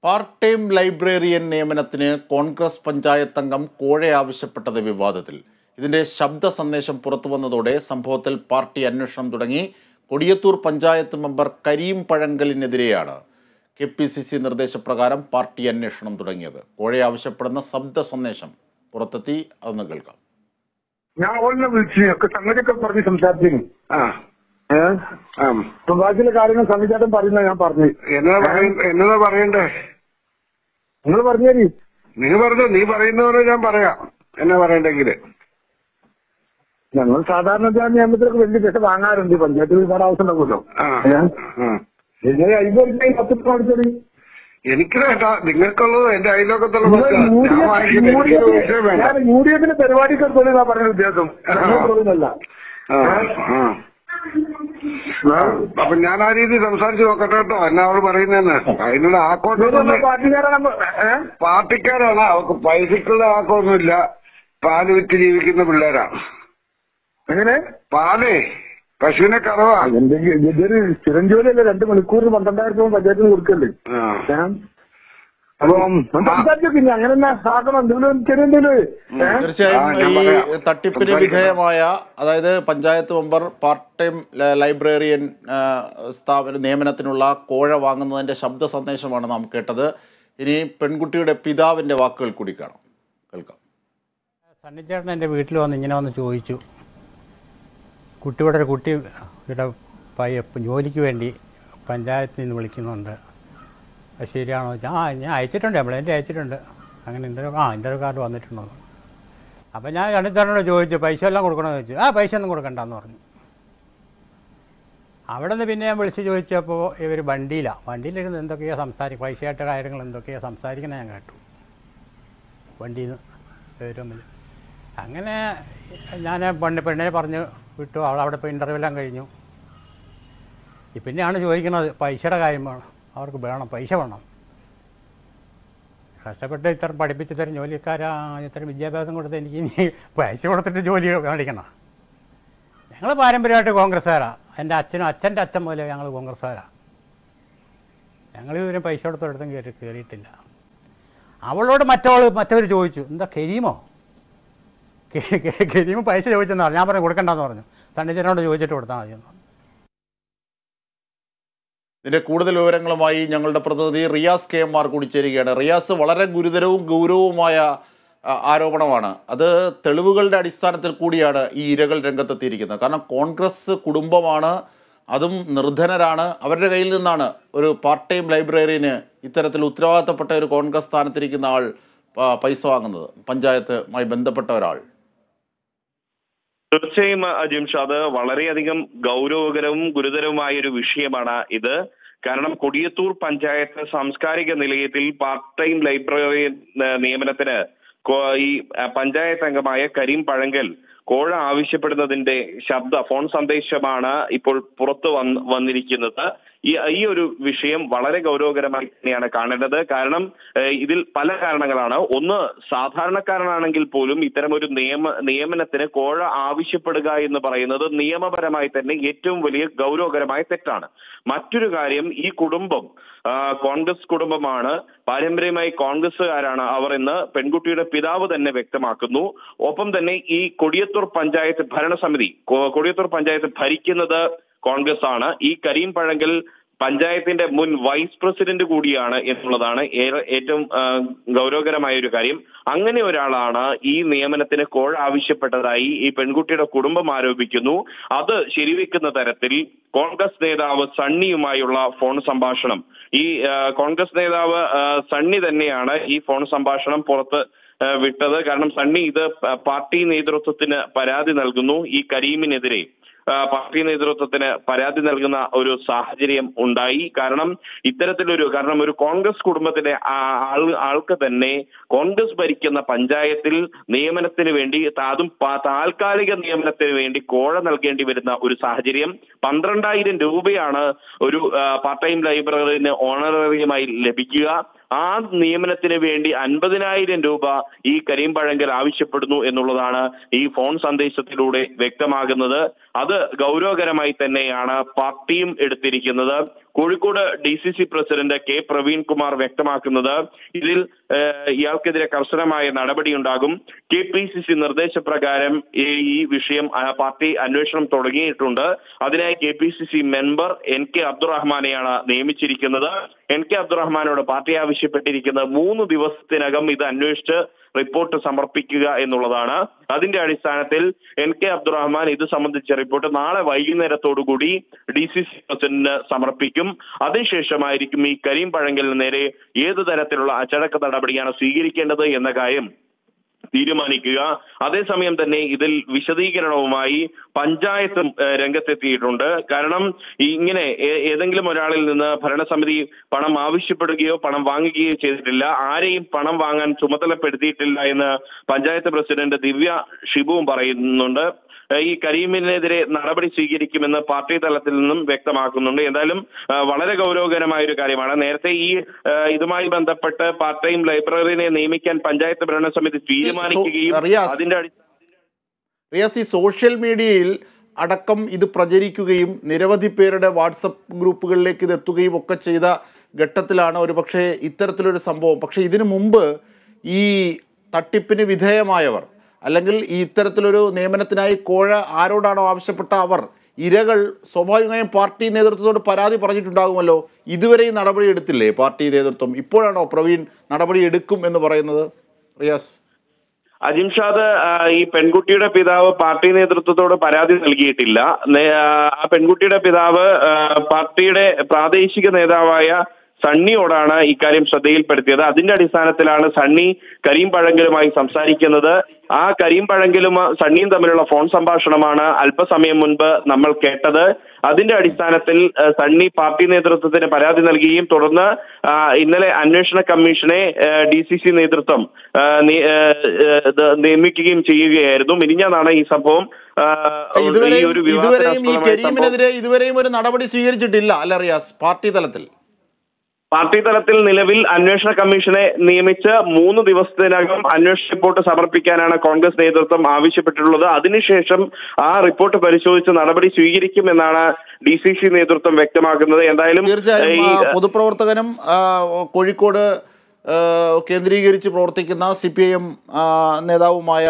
Part time librarian നിയമനത്തിന് കോൺഗ്രസ് പഞ്ചായത്ത് അംഗം കോഴ ആവശ്യപ്പെട്ടത് വിവാദത്തിൽ ഇതിന്റെ ശബ്ദ സന്ദേശം പുറത്തു വന്നതോടെ സംഭവത്തിൽ പാർട്ടി അന്വേഷണം തുടങ്ങി കൊടിയത്തൂർ പഞ്ചായത്ത് മെമ്പർ കരീം പഴങ്കലിനെതിരെയാണ് കെ പി സി സി നിർദ്ദേശപ്രകാരം പാർട്ടി അന്വേഷണം തുടങ്ങിയത് കോഴ ആവശ്യപ്പെടുന്ന ശബ്ദ സന്ദേശം പുറത്തെത്തി അതൊന്ന് കേൾക്കാം ഞാൻ ഓളിനെ വിളിച്ചു ഒക്കെ സംഗതിയൊക്കെ പറഞ്ഞ് സംസാരിച്ചിരുന്നു ആ ഏഹ് ആ അപ്പൊ ബാക്കിയുള്ള കാര്യങ്ങൾ സംവിധാനം പറയുന്ന ഞാൻ പറഞ്ഞു എന്നതാ പറയ- എന്നതാ പറയണ്ടേ നിങ്ങൾ പറഞ്ഞേരി നീ പറഞ്ഞു നീ പറയുന്നവരെ ഞാൻ പറയാം എന്നാ പറയണ്ടെങ്കില് ഞങ്ങൾ സാധാരണ ജാ നിയമത്തിലൊക്കെ വലിയ പൈസ വാങ്ങാറുണ്ട് പഞ്ചായത്തിൽ ഒരുപാട് ആവശ്യം ഉണ്ടാവുമല്ലോ ആ ഏഹ് ആ. ഇങ്ങനെ അയ്മ്പത് രൂപ പത്ത് രൂപ അടിച്ചോളി എനിക്ക് വേണ്ട നിങ്ങൾക്കുള്ളത് എന്റെ അയൽവക്കത്തുള്ള മക്കളാ. ഞാൻ വാങ്ങിക്കില്ല. എനിക്കൊരു വിഷയം വേണ്ട ഞാൻ യു ഡി എഫിന്റെ പരിപാടിക്ക് എടുത്തോളി എന്നാ പറഞ്ഞ ഉദ്ദേശം ഞങ്ങൾക്കുള്ളതല്ല. ആ ആ ആ. അപ്പൊ ഞാൻ ആ രീതി സംസാരിച്ച് നോക്കട്ടെ കേട്ടോ എന്നാ അവള് പറയുന്നതെന്ന് അതിനുള്ള നിങ്ങൾ ആക്കോട്ടൊന്നും നമ്മുടെ പാർട്ടിക്കാരാണ് ഏഹ് പാർട്ടിക്കാരാണ് അവർക്ക് പൈസക്കുള്ള ആക്കമൊന്നുമില്ല പാല് വിറ്റ് ജീവിക്കുന്ന പിള്ളേരാ എങ്ങനെ പാലേ പശുവിനെ കറവാ എന്തെങ്കിലും ഇതൊരു സ്ഥിരം ജോലിയല്ലേ രണ്ട് മണിക്കൂറിന് പന്ത്രണ്ടായിരം രൂപ പഞ്ചായത്തിന് കൊടുക്കല്ലേ ആ. ഏഹ് അപ്പം സംസാരിച്ചു പിന്നെ അങ്ങനെ തന്നെ ആക്കണം എന്തെങ്കിലും ചെറിയ എന്തെങ്കിലും ഏഹ് തീർച്ചയായും ആ, ഞാൻ ഈ പറയാം. തട്ടിപ്പിന് സംസാരിക്കാം. വിധേയമായ അതായത് പഞ്ചായത്ത് മെമ്പർ പാർട്ട് ടൈം ല- ലൈബ്രറിയൻ ആ, സ്ഥാപന നിയമനത്തിനുള്ള കോഴ വാങ്ങുന്നതിൻ്റെ ശബ്ദ സന്ദേശമാണ് നാം കേട്ടത് ഇനി പെൺകുട്ടിയുടെ പിതാവിൻ്റെ വാക്കുകൾ കൂടി കാണാം കേൾക്കാം സണ്ണിച്ചേട്ടൻ എൻ്റെ വീട്ടിൽ വന്ന് ഇങ്ങനെ വന്ന് ചോദിച്ചു കുട്ടിയുടെ ഒരു കുട്ടിയുടെ പയ്യ ജോലിക്ക് വേണ്ടി പഞ്ചായത്തിൽ നിന്ന് വിളിക്കുന്നുണ്ട് അത് ശരിയാണോ ചോദിച്ചാൽ ആ ഞാൻ അയച്ചിട്ടുണ്ട് കംപ്ലൈൻറ്റ് അയച്ചിട്ടുണ്ട് അങ്ങനെ ഇൻ്റർവ്യൂ ആ ഇൻ്റർവ്യൂ കാർഡ് വന്നിട്ടുണ്ടോ അപ്പം ഞാൻ സണ്ണിച്ചേട്ടനോട് ചോദിച്ചു പൈസ എല്ലാം കൊടുക്കണമെന്ന് ചോദിച്ചു ആ പൈസ ഒന്നും കൊടുക്കണ്ടെന്ന് പറഞ്ഞു അവിടെ നിന്ന് പിന്നെ ഞാൻ വിളിച്ച് ചോദിച്ചപ്പോൾ ഇവർ വണ്ടിയിലാണ് വണ്ടിയിലിരുന്ന് എന്തൊക്കെയാണ് സംസാരിക്കും പൈസയായിട്ട് കാര്യങ്ങൾ എന്തൊക്കെയാണ് സംസാരിക്കുന്നത് ഞാൻ കേട്ടു വണ്ടിയിൽ നിന്ന് തമ്മിൽ അങ്ങനെ ഞാൻ പെണ്ണ് പെണ്ണിനെ പറഞ്ഞ് വിട്ടു അവൾ അവിടെ പോയി ഇൻ്റർവ്യൂ എല്ലാം കഴിഞ്ഞു ഈ പിന്നെയാണ് ചോദിക്കുന്നത് പൈസയുടെ കാര്യം വേണം അവർക്ക് വേണം പൈസ വേണം കഷ്ടപ്പെട്ട് ഇത്ര പഠിപ്പിച്ച് ഇത്തരം ജോലിക്കാരാ ഇത്തരം വിദ്യാഭ്യാസം കൊടുത്ത് എനിക്ക് ഇനി പൈസ കൊടുത്തിട്ട് ജോലി മേടിക്കണം ഞങ്ങൾ പാരമ്പര്യമായിട്ട് കോൺഗ്രസ്സുകാരാണ് എൻ്റെ അച്ഛനും അച്ഛൻ്റെ അച്ഛൻ പോലെ ഞങ്ങൾ കോൺഗ്രസ്സുകാരാണ് ഞങ്ങൾ ഇതുവരെ പൈസ കൊടുത്തൊരിടത്തും കയറി കയറിയിട്ടില്ല അവളോട് മറ്റവൾ മറ്റവർ ചോദിച്ചു എന്താ കരീമോ കെ- കെ- കരീമ് പൈസ ചോദിച്ചെന്ന് പറഞ്ഞു ഞാൻ പറഞ്ഞു കൊടുക്കണ്ടെന്ന് പറഞ്ഞു സണ്ണിച്ചനോട് ചോദിച്ചിട്ട് കൊടുത്താൽ മതി എന്ന് പറഞ്ഞു ഇതിൻ്റെ കൂടുതൽ വിവരങ്ങളുമായി ഞങ്ങളുടെ പ്രതിനിധി റിയാസ് കെ എം ആർ കൂടി ചേരുകയാണ് റിയാസ് വളരെ ഗുരുതരവും ഗൗരവവുമായ ആ, ആരോപണമാണ് അത് തെളിവുകളുടെ അടിസ്ഥാനത്തിൽ കൂടിയാണ് ഈ ഇരകൾ രംഗത്തെത്തിയിരിക്കുന്നത് കാരണം കോൺഗ്രസ് കുടുംബമാണ് അതും നിർധനരാണ് അവരുടെ കയ്യിൽ നിന്നാണ് ഒരു പാർട്ട് ടൈം ലൈബ്രറിന് ഇത്തരത്തിൽ ഉത്തരവാദിത്തപ്പെട്ട ഒരു കോൺഗ്രസ് സ്ഥാനത്തിരിക്കുന്ന ആൾ പ- പൈസ വാങ്ങുന്നത് പഞ്ചായത്തുമായി ബന്ധപ്പെട്ട ഒരാൾ തീർച്ചയായും ജിംഷാദ് വളരെയധികം ഗൗരവകരവും ഗുരുതരവുമായ ഒരു വിഷയമാണ് ഇത് കാരണം കൊടിയത്തൂർ പഞ്ചായത്ത് സാംസ്കാരിക നിലയത്തിൽ പാർട്ട് ടൈം ലൈബ്രറി ഏഹ്, നിയമനത്തിന് കോ- ഈ അഹ്, പഞ്ചായത്ത് അംഗമായ കരീം പഴങ്കൽ കോഴ ആവശ്യപ്പെടുന്നതിന്റെ ശബ്ദ ഫോൺ സന്ദേശമാണ് ഇപ്പോൾ പുറത്തു വന്ന് വന്നിരിക്കുന്നത് ഈ ഈ ഒരു വിഷയം വളരെ ഗൗരവകരമായി തന്നെയാണ് കാണേണ്ടത് കാരണം ഏഹ്, ഇതിൽ പല കാരണങ്ങളാണ് ഒന്ന് സാധാരണക്കാരനാണെങ്കിൽ പോലും ഇത്തരം ഒരു നിയമ നിയമനത്തിന് കോഴ ആവശ്യപ്പെടുക എന്ന് പറയുന്നത് നിയമപരമായി തന്നെ ഏറ്റവും വലിയ ഗൗരവകരമായ തെറ്റാണ് മറ്റൊരു കാര്യം ഈ കുടുംബം ആ, കോൺഗ്രസ് കുടുംബമാണ് പാരമ്പര്യമായി കോൺഗ്രസ്സുകാരാണ് അവർ എന്ന് പെൺകുട്ടിയുടെ പിതാവ് തന്നെ വ്യക്തമാക്കുന്നു ഒപ്പം തന്നെ ഈ കൊടിയത്തൂർ പഞ്ചായത്ത് ഭരണസമിതി കൊ- കൊടിയത്തൂർ പഞ്ചായത്ത് ഭരിക്കുന്നത് കോൺഗ്രസ് ആണ് ഈ കരീം പഴങ്കൽ പഞ്ചായത്തിന്റെ മുൻ വൈസ് പ്രസിഡന്റ് കൂടിയാണ് എന്നുള്ളതാണ് ഏറെ ഏറ്റവും ആ, ഗൗരവകരമായ ഒരു കാര്യം അങ്ങനെ ഒരാളാണ് ഈ നിയമനത്തിന് കോഴ ആവശ്യപ്പെട്ടതായി ഈ പെൺകുട്ടിയുടെ കുടുംബം ആരോപിക്കുന്നു അത് ശരിവെക്കുന്ന തരത്തിൽ കോൺഗ്രസ് നേതാവ് സണ്ണിയുമായുള്ള ഫോൺ സംഭാഷണം ഈ ആ, കോൺഗ്രസ് നേതാവ് ആ, സണ്ണി തന്നെയാണ് ഈ ഫോൺ സംഭാഷണം പുറത്ത് ആ, വിട്ടത് കാരണം സണ്ണി ഇത് പ- പാർട്ടി നേതൃത്വത്തിന് പരാതി നൽകുന്നു ഈ കരീമിനെതിരെ ആ, പാർട്ടി നേതൃത്വത്തിന് പരാതി നൽകുന്ന ഒരു സാഹചര്യം ഉണ്ടായി കാരണം ഇത്തരത്തിലൊരു കാരണം ഒരു കോൺഗ്രസ് കുടുംബത്തിലെ ആ- ആൾ ആൾക്ക് തന്നെ കോൺഗ്രസ് ഭരിക്കുന്ന പഞ്ചായത്തിൽ നിയമനത്തിന് വേണ്ടി അതും പ- താൽക്കാലിക നിയമനത്തിന് വേണ്ടി കോഴ നൽകേണ്ടി വരുന്ന ഒരു സാഹചര്യം പന്ത്രണ്ടായിരം രൂപയാണ് ഒരു പാർട്ട് ടൈം ലൈബ്രറിന് ഓണററിയമായി ലഭിക്കുക ആ നിയമനത്തിന് വേണ്ടി അൻപതിനായിരം രൂപ ഈ കരീം പഴങ്കൽ ആവശ്യപ്പെടുന്നു എന്നുള്ളതാണ് ഈ ഫോൺ സന്ദേശത്തിലൂടെ വ്യക്തമാകുന്നത് അത് ഗൗരവകരമായി തന്നെയാണ് പാർട്ടിയും എടുത്തിരിക്കുന്നത് Kozhikode D C C president K Praveen Kumar വ്യക്തമാക്കുന്നത് ഇതിൽ ഏഹ്, ഇയാൾക്കെതിരെ കർശനമായ നടപടിയുണ്ടാകും കെ പി സി സി നിർദ്ദേശപ്രകാരം ഈ ഈ വിഷയം ആ, പാർട്ടി അന്വേഷണം തുടങ്ങിയിട്ടുണ്ട് അതിനായി K P C C member N K അബ്ദുറഹ്മാനെയാണ് നിയമിച്ചിരിക്കുന്നത് എൻ കെ അബ്ദുറഹ്മാനോട് പാർട്ടി ആവശ്യപ്പെട്ടിരിക്കുന്നത് മൂന്ന് ദിവസത്തിനകം ഇത് അന്വേഷിച്ച് റിപ്പോർട്ട് സമർപ്പിക്കുക എന്നുള്ളതാണ് അതിന്റെ അടിസ്ഥാനത്തിൽ എൻ കെ അബ്ദുറഹ്മാൻ ഇത് സംബന്ധിച്ച റിപ്പോർട്ട് നാളെ വൈകുന്നേരത്തോടുകൂടി ഡി സി സി പ്രസിഡന്റിന് സമർപ്പിക്കും അതിനുശേഷമായിരിക്കും ഈ കരീം പഴങ്കലിന് നേരെ ഏത് തരത്തിലുള്ള അച്ചടക്ക നടപടിയാണ് സ്വീകരിക്കേണ്ടത് എന്ന കാര്യം തീരുമാനിക്കുക അതേസമയം തന്നെ ഇതിൽ വിശദീകരണവുമായി പഞ്ചായത്തും ഏഹ്, രംഗത്തെത്തിയിട്ടുണ്ട് കാരണം ഈ ഇങ്ങനെ ഏ- ഏതെങ്കിലും ഒരാളിൽ നിന്ന് ഭരണസമിതി പണം ആവശ്യപ്പെടുകയോ പണം വാങ്ങുകയോ ചെയ്തിട്ടില്ല ആരെയും പണം വാങ്ങാൻ ചുമതലപ്പെടുത്തിയിട്ടില്ല എന്ന് പഞ്ചായത്ത് പ്രസിഡന്റ് ദിവ്യ ഷിബുവും പറയുന്നുണ്ട് ഏഹ്, ഈ കരീമിനെതിരെ നടപടി സ്വീകരിക്കുമെന്ന് പാർട്ടി തലത്തിൽ നിന്നും വ്യക്തമാക്കുന്നുണ്ട് എന്തായാലും ഏഹ്, വളരെ ഗൗരവകരമായ ഒരു കാര്യമാണ് നേരത്തെ ഈ ഏഹ്, ഇതുമായി ബന്ധപ്പെട്ട് പാർട്ട് ടൈം ലൈബ്രറിനെ നിയമിക്കാൻ പഞ്ചായത്ത് ഭരണസമിതി തീരുമാനിക്കുകയും റിയാസ്. അതിന്റെ അടി റിയാസ് ഈ സോഷ്യൽ മീഡിയയിൽ അടക്കം ഇത് പ്രചരിക്കുകയും നിരവധി പേരുടെ വാട്സപ്പ് ഗ്രൂപ്പുകളിലേക്ക് ഇത് എത്തുകയും ഒക്കെ ചെയ്ത ഘട്ടത്തിലാണ് ഒരുപക്ഷെ ഇത്തരത്തിലൊരു സംഭവം പക്ഷേ ഇതിനു മുമ്പ് ഈ തട്ടിപ്പിന് വിധേയമായവർ അല്ലെങ്കിൽ ഈ ഇത്തരത്തിലൊരു നിയമനത്തിനായി കോഴ ആരോടാണോ ആവശ്യപ്പെട്ട അവർ ഇരകൾ സ്വാഭാവികമായും പാർട്ടി നേതൃത്വത്തോട് പരാതി പറഞ്ഞിട്ടുണ്ടാകുമല്ലോ ഇതുവരെ ഈ നടപടി എടുത്തില്ലേ പാർട്ടി നേതൃത്വം ഇപ്പോഴാണോ പ്രവീൺ നടപടി എടുക്കും എന്ന് പറയുന്നത് റിയാസ് അജിംഷാദ് ആ, ഈ പെൺകുട്ടിയുടെ പിതാവ് പാർട്ടി നേതൃത്വത്തോട് പരാതി നൽകിയിട്ടില്ല നേ- ആ, ആ പെൺകുട്ടിയുടെ പിതാവ് ആ, പാർട്ടിയുടെ പ്രാദേശിക നേതാവായ സണ്ണിയോടാണ് ഇക്കാര്യം ശ്രദ്ധയിൽപ്പെടുത്തിയത് അതിന്റെ അടിസ്ഥാനത്തിലാണ് സണ്ണി കരീം പഴങ്കലുമായി സംസാരിക്കുന്നത് ആ കരീം പഴങ്കലും സണ്ണിയും തമ്മിലുള്ള ഫോൺ സംഭാഷണമാണ് അല്പസമയം മുൻപ് നമ്മൾ കേട്ടത് അതിന്റെ അടിസ്ഥാനത്തിൽ ആ, സണ്ണി പാർട്ടി നേതൃത്വത്തിന് പരാതി നൽകുകയും തുടർന്ന് ആ, ഇന്നലെ അന്വേഷണ കമ്മീഷനെ ഡി സി സി നേതൃത്വം ആ, നി- ആ, ആ, ഇത് നിയമിക്കുകയും ചെയ്യുകയായിരുന്നു മിനിഞ്ഞാന്നാണ് ഈ സംഭവം ആ, ഈ ഇതുവരെയും ഒരു ഇതുവരെയും ഈ വിവാദാസ്പദമായ സംഭവം കരീമിനെതിരെ ഇതുവരെയും ഒരു നടപടി സ്വീകരിച്ചിട്ടില്ല അല്ല റിയാസ് പാർട്ടി തലത്തിൽ പാർട്ടി തലത്തിൽ നിലവിൽ അന്വേഷണ കമ്മീഷനെ നിയമിച്ച് മൂന്ന് ദിവസത്തിനകം അന്വേഷണ റിപ്പോർട്ട് സമർപ്പിക്കാനാണ് കോൺഗ്രസ് നേതൃത്വം ആവശ്യപ്പെട്ടിട്ടുള്ളത് അതിനുശേഷം ആ റിപ്പോർട്ട് പരിശോധിച്ച് നടപടി സ്വീകരിക്കുമെന്നാണ് ഡി സി സി നേതൃത്വം വ്യക്തമാക്കുന്നത് എന്തായാലും തീർച്ചയായും ഈ ആ, പൊതുപ്രവർത്തകനും ആ, കോഴിക്കോട് ആ, കേന്ദ്രീകരിച്ച് പ്രവർത്തിക്കുന്ന സി പി ഐ എം നേതാവുമായ